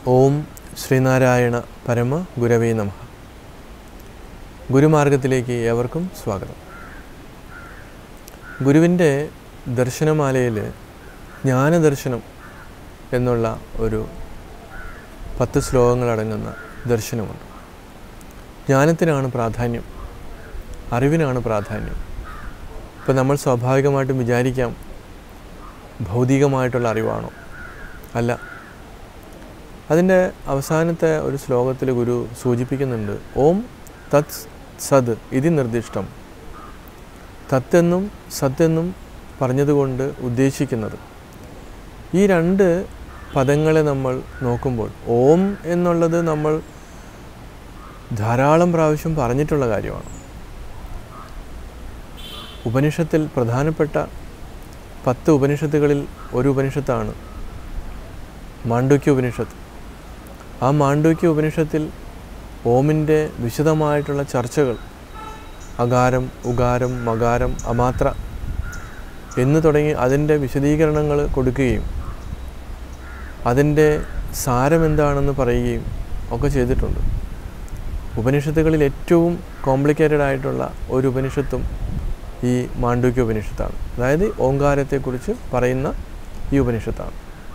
ഓം ശ്രീനാരായണ പരമ ഗുരവേ നമ ഗുരുമാർഗത്തിലേക്ക് ഏവർക്കും സ്വാഗതം ഗുരുവിൻ്റെ ദർശനമാലയിൽ ജ്ഞാനദർശനം എന്നുള്ള ഒരു പത്ത് ശ്ലോകങ്ങളടങ്ങുന്ന ദർശനമുണ്ട് ജ്ഞാനത്തിനാണ് പ്രാധാന്യം അറിവിനാണ് പ്രാധാന്യം ഇപ്പം നമ്മൾ സ്വാഭാവികമായിട്ടും വിചാരിക്കാം ഭൗതികമായിട്ടുള്ള അറിവാണോ അല്ല അതിൻ്റെ അവസാനത്തെ ഒരു ശ്ലോകത്തിൽ ഗുരു സൂചിപ്പിക്കുന്നുണ്ട് ഓം തത് സത് ഇതി നിർദ്ദിഷ്ടം തത്തെന്നും സത്തെന്നും പറഞ്ഞതുകൊണ്ട് ഉദ്ദേശിക്കുന്നത് ഈ രണ്ട് പദങ്ങളെ നമ്മൾ നോക്കുമ്പോൾ ഓം എന്നുള്ളത് നമ്മൾ ധാരാളം പ്രാവശ്യം പറഞ്ഞിട്ടുള്ള കാര്യമാണ് ഉപനിഷത്തിൽ പ്രധാനപ്പെട്ട പത്ത് ഉപനിഷത്തുകളിൽ ഒരു ഉപനിഷത്താണ് മാണ്ഡുക്യ ഉപനിഷത്ത് ആ മാണ്ഡുക്യ ഉപനിഷത്തിൽ ഓമിൻ്റെ വിശദമായിട്ടുള്ള ചർച്ചകൾ അകാരം ഉകാരം മകാരം അമാത്ര എന്ന് തുടങ്ങി അതിൻ്റെ വിശദീകരണങ്ങൾ കൊടുക്കുകയും അതിൻ്റെ സാരം എന്താണെന്ന് പറയുകയും ഒക്കെ ചെയ്തിട്ടുണ്ട് ഉപനിഷത്തുകളിൽ ഏറ്റവും കോംപ്ലിക്കേറ്റഡ് ആയിട്ടുള്ള ഒരു ഉപനിഷത്തും ഈ മാണ്ഡുക്യ ഉപനിഷത്താണ് അതായത് ഓങ്കാരത്തെക്കുറിച്ച് പറയുന്ന ഈ ഉപനിഷത്താണ്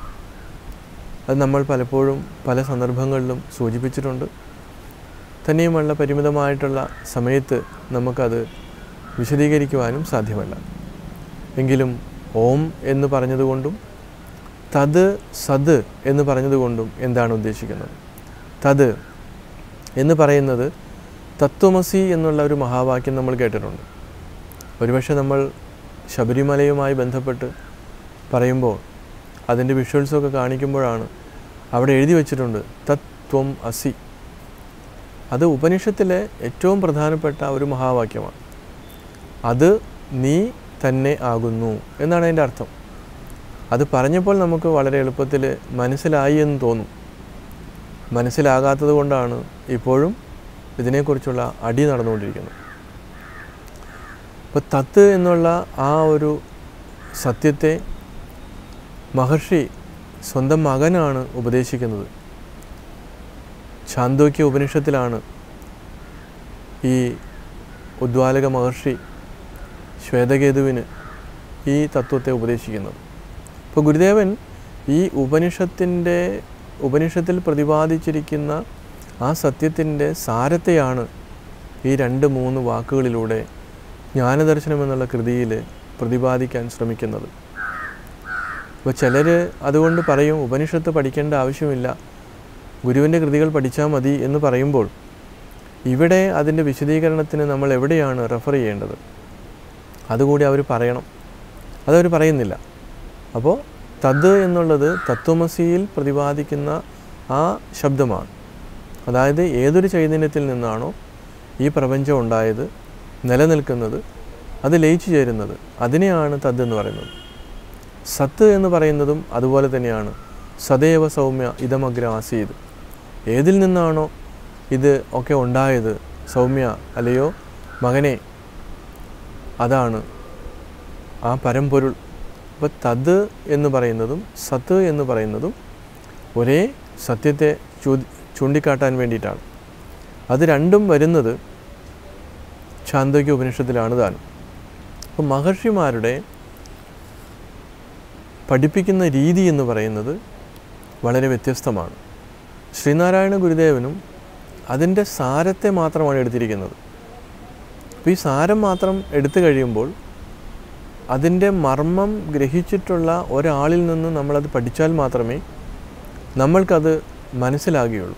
അത് നമ്മൾ പലപ്പോഴും പല സന്ദർഭങ്ങളിലും സൂചിപ്പിച്ചിട്ടുണ്ട് തന്നെയുമുള്ള പരിമിതമായിട്ടുള്ള സമയത്ത് നമുക്കത് വിശദീകരിക്കുവാനും സാധ്യമല്ല എങ്കിലും ഓം എന്ന് പറഞ്ഞതുകൊണ്ടും തത് സത് എന്ന് പറഞ്ഞതുകൊണ്ടും എന്താണ് ഉദ്ദേശിക്കുന്നത് തത് എന്ന് പറയുന്നത് തത്വമസി എന്നുള്ള ഒരു മഹാവാക്യം നമ്മൾ കേട്ടിട്ടുണ്ട് ഒരുപക്ഷെ നമ്മൾ ശബരിമലയുമായി ബന്ധപ്പെട്ട് പറയുമ്പോൾ അതിൻ്റെ വിഷ്വൽസൊക്കെ കാണിക്കുമ്പോഴാണ് അവിടെ എഴുതി വച്ചിട്ടുണ്ട് തത്വം അസി അത് ഉപനിഷത്തിലെ ഏറ്റവും പ്രധാനപ്പെട്ട ഒരു മഹാവാക്യമാണ് അത് നീ തന്നെ ആകുന്നു എന്നാണ് അതിൻ്റെ അർത്ഥം അത് പറഞ്ഞപ്പോൾ നമുക്ക് വളരെ എളുപ്പത്തിൽ മനസ്സിലായി എന്ന് തോന്നും മനസ്സിലാകാത്തത് കൊണ്ടാണ് ഇപ്പോഴും ഇതിനെക്കുറിച്ചുള്ള അടി നടന്നുകൊണ്ടിരിക്കുന്നത് ഇപ്പോൾ തത്ത് എന്നുള്ള ആ ഒരു സത്യത്തെ മഹർഷി സ്വന്തം മകനാണ് ഉപദേശിക്കുന്നത് ഛാന്തോക്യ ഉപനിഷത്തിലാണ് ഈ ഉദ്വാലക മഹർഷി ശ്വേതകേതുവിന് ഈ തത്വത്തെ ഉപദേശിക്കുന്നത് ഇപ്പോൾ ഗുരുദേവൻ ഈ ഉപനിഷത്തിൻ്റെ ഉപനിഷത്തിൽ പ്രതിപാദിച്ചിരിക്കുന്ന ആ സത്യത്തിൻ്റെ സാരത്തെയാണ് ഈ രണ്ട് മൂന്ന് വാക്കുകളിലൂടെ ജ്ഞാനദർശനം എന്നുള്ള കൃതിയിൽ പ്രതിപാദിക്കാൻ ശ്രമിക്കുന്നത് അപ്പോൾ ചിലർ അതുകൊണ്ട് പറയും ഉപനിഷത്ത് പഠിക്കേണ്ട ആവശ്യമില്ല ഗുരുവിൻ്റെ കൃതികൾ പഠിച്ചാൽ മതി എന്ന് പറയുമ്പോൾ ഇവിടെ അതിൻ്റെ വിശദീകരണത്തിന് നമ്മൾ എവിടെയാണ് റെഫർ ചെയ്യേണ്ടത് അതുകൂടി അവർ പറയണം അതവർ പറയുന്നില്ല അപ്പോൾ തത് എന്നുള്ളത് തത്വമസിയിൽ പ്രതിപാദിക്കുന്ന ആ ശബ്ദമാണ് അതായത് ഏതൊരു ചൈതന്യത്തിൽ നിന്നാണോ ഈ പ്രപഞ്ചം ഉണ്ടായത് നിലനിൽക്കുന്നത് അത് ലയിച്ചു ചേരുന്നത് അതിനെയാണ് തത് എന്ന് പറയുന്നത് സത്ത് എന്ന് പറയുന്നതും അതുപോലെ തന്നെയാണ് സദൈവ സൗമ്യ ഇതമഗ്ര ആസീത് ഏതിൽ നിന്നാണോ ഇത് ഒക്കെ ഉണ്ടായത് സൗമ്യ അല്ലയോ മകനെ അതാണ് ആ പരമ്പൊരുൾ അപ്പോൾ തത് എന്ന് പറയുന്നതും സത്ത് എന്ന് പറയുന്നതും ഒരേ സത്യത്തെ ചൂ ചൂണ്ടിക്കാട്ടാൻ വേണ്ടിയിട്ടാണ് അത് രണ്ടും വരുന്നത് ഛാന്തോക്യ ഉപനിഷത്തിലാണ് താനും അപ്പോൾ മഹർഷിമാരുടെ പഠിപ്പിക്കുന്ന രീതി എന്ന് പറയുന്നത് വളരെ വ്യത്യസ്തമാണ് ശ്രീനാരായണ ഗുരുദേവനും അതിൻ്റെ സാരത്തെ മാത്രമാണ് എടുത്തിരിക്കുന്നത് അപ്പോൾ ഈ സാരം മാത്രം എടുത്തു കഴിയുമ്പോൾ അതിൻ്റെ മർമ്മം ഗ്രഹിച്ചിട്ടുള്ള ഒരാളിൽ നിന്ന് നമ്മളത് പഠിച്ചാൽ മാത്രമേ നമ്മൾക്കത് മനസ്സിലാകുകയുള്ളൂ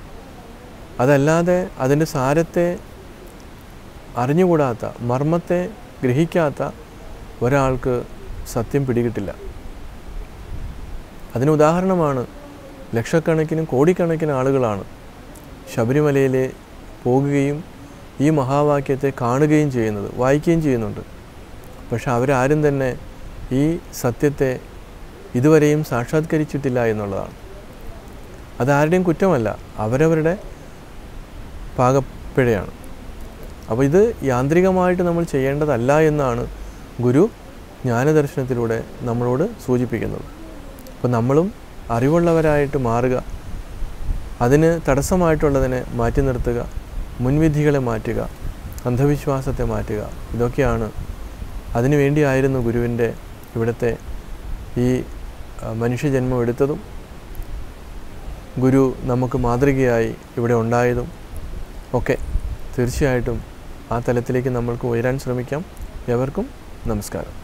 അതല്ലാതെ അതിൻ്റെ സാരത്തെ അറിഞ്ഞുകൂടാത്ത മർമ്മത്തെ ഗ്രഹിക്കാത്ത ഒരാൾക്ക് സത്യം പിടികിട്ടില്ല അതിന് ഉദാഹരണമാണ് ലക്ഷക്കണക്കിനും കോടിക്കണക്കിന് ആളുകളാണ് ശബരിമലയിൽ പോകുകയും ഈ മഹാവാക്യത്തെ കാണുകയും ചെയ്യുന്നത് വായിക്കുകയും ചെയ്യുന്നുണ്ട് പക്ഷെ അവരാരും തന്നെ ഈ സത്യത്തെ ഇതുവരെയും സാക്ഷാത്കരിച്ചിട്ടില്ല എന്നുള്ളതാണ് അതാരുടെയും കുറ്റമല്ല അവരവരുടെ പാകപ്പിഴയാണ് അപ്പോൾ ഇത് യാന്ത്രികമായിട്ട് നമ്മൾ ചെയ്യേണ്ടതല്ല എന്നാണ് ഗുരു ജ്ഞാനദർശനത്തിലൂടെ നമ്മളോട് സൂചിപ്പിക്കുന്നത് അപ്പോൾ നമ്മളും അറിവുള്ളവരായിട്ട് മാറുക അതിന് തടസ്സമായിട്ടുള്ളതിനെ മാറ്റി നിർത്തുക മുൻവിധികളെ മാറ്റുക അന്ധവിശ്വാസത്തെ മാറ്റുക ഇതൊക്കെയാണ് അതിനു വേണ്ടിയായിരുന്നു ഗുരുവിൻ്റെ ഇവിടുത്തെ ഈ ആ, മനുഷ്യജന്മം എടുത്തതും ഗുരു നമുക്ക് മാതൃകയായി ഇവിടെ ഉണ്ടായതും ഒക്കെ തീർച്ചയായിട്ടും ആ തലത്തിലേക്ക് നമ്മൾക്ക് ഉയരാൻ ശ്രമിക്കാം എവർക്കും നമസ്കാരം